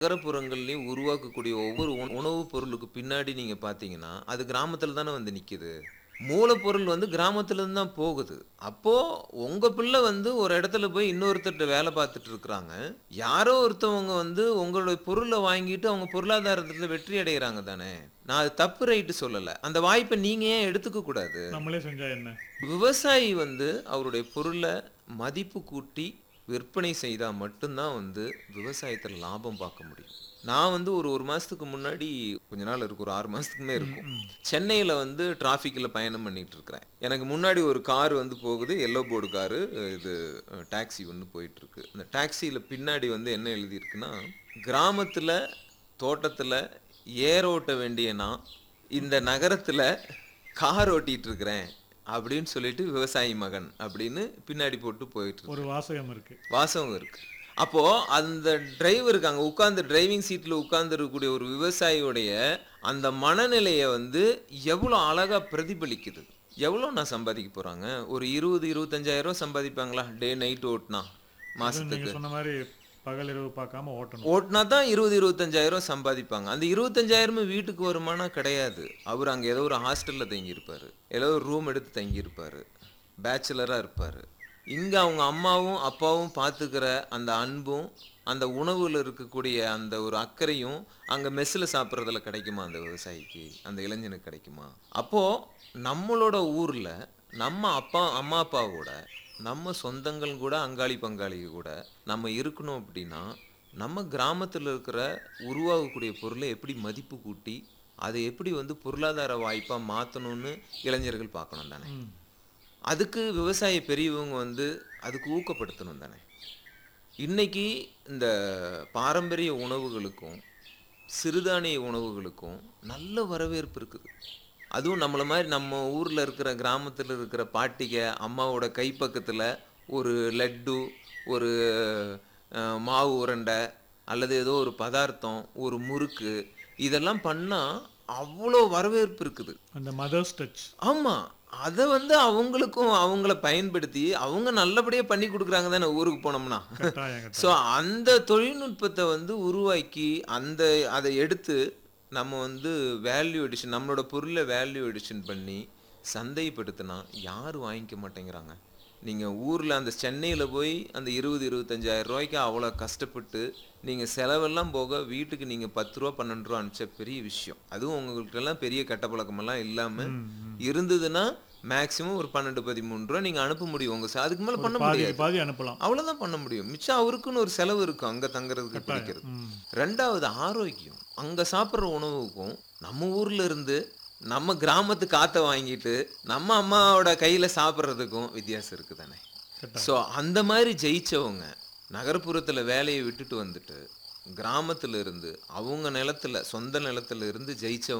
நகரப்புறங்கள்லயும் உருவாக்கக்கூடிய ஒவ்வொரு உண உணவுப் பொருளுக்கு பின்னாடி நீங்க பார்த்தீங்கன்னா, அது கிராமத்துல தானே வந்து நிக்குது. மூலப்பொருள் வந்து கிராமத்துல இருந்து தான் போகுது. அப்போ உங்க பிள்ளை வந்து ஒரு இடத்துல போய் இன்னொருத்தர்ட்ட வேலை பார்த்துட்டு இருக்கிறாங்க. யாரோ ஒருத்தவங்க வந்து உங்களுடைய பொருள வாங்கிட்டு அவங்க பொருளாதாரத்துல வெற்றி அடையறாங்க தானே. நான் அது தப்பு ரைட்டு சொல்லல. அந்த வாய்ப்ப நீங்க ஏன் எடுத்துக்க கூடாது? நம்மளே செஞ்சா என்ன? விவசாயி வந்து அவருடைய பொருள மதிப்பு கூட்டி விற்பனை செய்தா மட்டும் தான் வந்து விவசாயத்துல லாபம் பார்க்க முடியும். நான் வந்து ஒரு 1 மாசத்துக்கு முன்னாடி கொஞ்ச நாள் இருக்கும். ஒரு 6 மாசத்துக்குமே ம், இருக்கும். ம். சென்னையில வந்து டிராஃபிக்ல பயணம் பண்ணிட்டு இருக்கிறேன். எனக்கு முன்னாடி ஒரு கார் வந்து போகுது. Yellow board car. இது டாக்ஸி ஒண்ணு போயிட்டு இருக்கு. அந்த டாக்ஸில பின்னாடி வந்து என்ன எழுதியிருக்குன்னா, கிராமத்துல, தோட்டத்துல ஏர் ஓட்ட வேண்டிய நான், இந்த நகரத்துல கார் ஓட்டிட்டு இருக்கிறேன். அப்படின்னு சொல்லிட்டு விவசாயி மகன் அப்படின்னு பின்னாடி போட்டு போயிட்டு இருக்கு. ஒரு வாசகம் இருக்கு. வாசகம் இருக்கு. அப்போ அந்த டிரைவருக்கு அங்க உட்கார்ந்து டிரைவிங் சீட்ல உட்கார்ந்து இருக்கக்கூடிய ஒரு விவசாயியுடைய அந்த மனநிலைய வந்து எவ்வளோ அழகா பிரதிபலிக்குது. எவ்வளோ நான் சம்பாதிக்க போறாங்க? ஒரு 20, 25,000 சம்பாதிப்பாங்களா? டே நைட் ஓட்டுனா அதுவும் நீங்க மாசத்துக்கு. சொன்ன மாரி பகல் இரவு பார்க்காம ஓட்டணும். ஓட்டுனா தான் 20, 25,000 சம்பாதிப்பாங்க. அந்த 25,000 வீட்டுக்கு வருமானா கிடையாது. அவர் அங்க ஏதோ ஒரு ஹாஸ்டல்ல தங்கியிருப்பாரு. ஏதோ ஒரு ரூம் எடுத்து தங்கியிருப்பாரு. பேச்சுலரா இருப்பாரு. இங்க அவங்க அம்மாவும், அப்பாவும் பார்த்துக்கிற அந்த அன்பும், அந்த உணவுல இருக்கக்கூடிய அந்த ஒரு அக்கறையும் அங்க மெஸ்ல சாப்பிடுறதுல கிடைக்குமா அந்த விவசாயிக்கு? அந்த இளைஞனுக்கு கிடைக்குமா? அப்போ நம்மளோட ஊர்ல நம்ம அப்பா அம்மா அப்பாவோட நம்ம சொந்தங்கள் கூட அங்காளி பங்காளி கூட நம்ம இருக்கணும் அப்படின்னா, நம்ம கிராமத்துல இருக்கிற உருவாகக்கூடிய பொருள எப்படி மதிப்பு கூட்டி, அதை எப்படி வந்து பொருளாதார வாய்ப்பா மாத்தணும்னு இளைஞர்கள் பார்க்கணும் தானே. ம். அதுக்கு விவசாய பெரியவங்க வந்து அதுக்கு ஊக்கப்படுத்தணும் தானே. இன்னைக்கு இந்த பாரம்பரிய உணவுகளுக்கும், சிறுதானிய உணவுகளுக்கும் நல்ல வரவேற்பு இருக்குது. அதுவும் நம்மள மாரி நம்ம ஊர்ல இருக்கிற கிராமத்துல இருக்கிற பாட்டிக, அம்மாவோட கை பக்கத்துல ஒரு லட்டு, ஒரு அ மாவு உருண்டை அல்லது ஏதோ ஒரு பதார்த்தம், ஒரு முறுக்கு இதெல்லாம் பண்ணா அவ்வளோ வரவேற்பு இருக்குது. அந்த மதர்ஸ் டச். ஆமா. அத வந்து அவங்களுக்கும் அவங்கள பயன்படுத்தி, அவங்க நல்லபடியா பண்ணி குடுக்குறாங்க தானே ஊருக்கு போனோம்னா. கட்டாயம், ஸோ கட்டாயம். அந்த தொழில்நுட்பத்த வந்து உருவாக்கி, அந்த அத எடுத்து நம்ம வந்து வேல்யூ அடிஷன் நம்மளோட பொருள வேல்யூ அடிஷன் பண்ணி சந்தைப்படுத்தினா யாரும் வாங்கிக்க மாட்டேங்கிறாங்க. நீங்க ஊர்ல அந்த சென்னையில போய் அந்த 20, 25,000 ரூபாய்க்கு அவ்வளோ கஷ்டப்பட்டு, நீங்க செலவெல்லாம் போக வீட்டுக்கு நீங்க ரூ. 10, ரூ. 12 அனுப்பிச்சா பெரிய விஷயம். அதுவும் உங்களுக்கெல்லாம் பெரிய கெட்ட பழக்கமெல்லாம் இல்லாம ம், ம். இருந்ததுன்னா, மேக்ஸிமம் ஒரு 12, 13 நீங்க அனுப்ப முடியும். உங்க ச அதுக்கு மேல ஒரு பண்ண பாதிக்கு முடியாது. பாதி அனுப்பலாம். அவ்வளோதான் பண்ண முடியும். மிச்சம் அவருக்குன்னு ஒரு செலவு இருக்கும். அங்க தங்குறதுக்கு, கட்டாயம். பிடிக்கிறது. ம். 2வது ஆரோக்கியம். அங்க சாப்பிடுற உணவுக்கும், நம்ம ஊர்ல இருந்து நம்ம கிராமத்து காத்த வாங்கிட்டு, நம்ம அம்மாவோட கையில சாப்பிடுறதுக்கும் வித்தியாசம் இருக்கு தானே. கட்டாயம். ஸோ அந்த மாரி ஜெயிச்சவங்க, நகரப்புறத்துல வேலைய விட்டுட்டு வந்துட்டு, கிராமத்துல இருந்து அவங்க நிலத்துல, சொந்த நிலத்துல இருந்து ஜெயிச்சவங்க